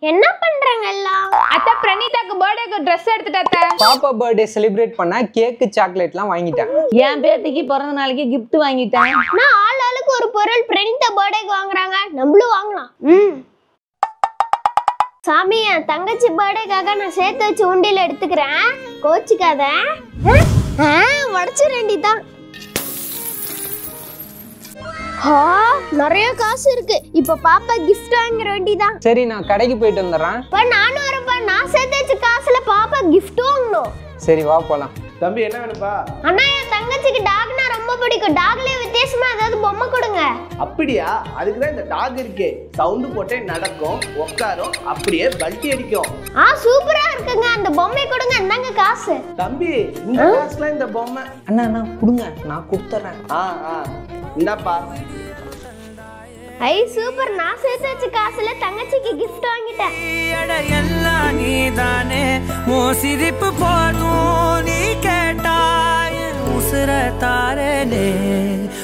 என்ன பண்றாங்க எல்லாம் அத்தை பிரணிதாக்கு பர்த்டேக்கு ட்ரெஸ் எடுத்துட்டு அத்தை பாப்பா பர்த்டே செலிப்ரேட் பண்ண கேக்கு சாக்லேட்லாம் வாங்கிட்டேன் என் பேத்திக்கு பிறந்த நாளைக்கு gift வாங்கிட்டேன் நான் ஆள் ஆளுக்கு ஒரு பொருள் பிரெனிதா பர்த்டேக்கு வாங்குறாங்க நம்மளும் வாங்கலாம் ம் சாமி என் தங்கச்சி பர்த்டேக்காக நான் சேர்த்து வச்சு உண்டியல் எடுத்துக்கிறேன் கோச்சிக்காத உடச்சு ரெண்டி தான் ஆ, நிறைய காசு இருக்கு இப்ப பாப்பா கிஃப்ட் வாங்குற வேண்டிதான் சரி நான் கடைக்கு போயிட்டு வந்துடுறேன் இப்ப நானும் வரப்ப நான் சேர்த்து வச்ச காசுல பாப்பா gift வாங்கணும் சரி வா போலாம் தம்பி என்ன வேணுப்பா அண்ணா என் தங்கச்சிக்கு டாக்னா ரொம்ப பிடிக்கும் டாக்லயே வித்தியாசமா ஏதாவது பொம்மை கொடுங்க அப்படியா அதுக்கு தான் இந்த டாக் இருக்கே சவுண்டு போட்டே நடக்கும் உட்காரும் அப்படியே பல்ட்டி அடிக்கும் ஆ சூப்பரா இருக்குங்க அந்த பொம்மை கொடுங்க இந்தாங்க காசு தம்பி இந்த காசுலாம் இந்த பொம்மை அண்ணா அண்ணா கொடுங்க நான் கொடுத்துட்றேன் ஆ ஆ இந்தாப்பா ஐ சூப்பர் நான் சேர்த்து வச்ச காசுல தங்கச்சிக்கு gift வாங்கிட்டேன் அட எல்லாம் நீதானே மோ சிரிப்பு போதும் நீ கேட்டாய் உசுர தாரனே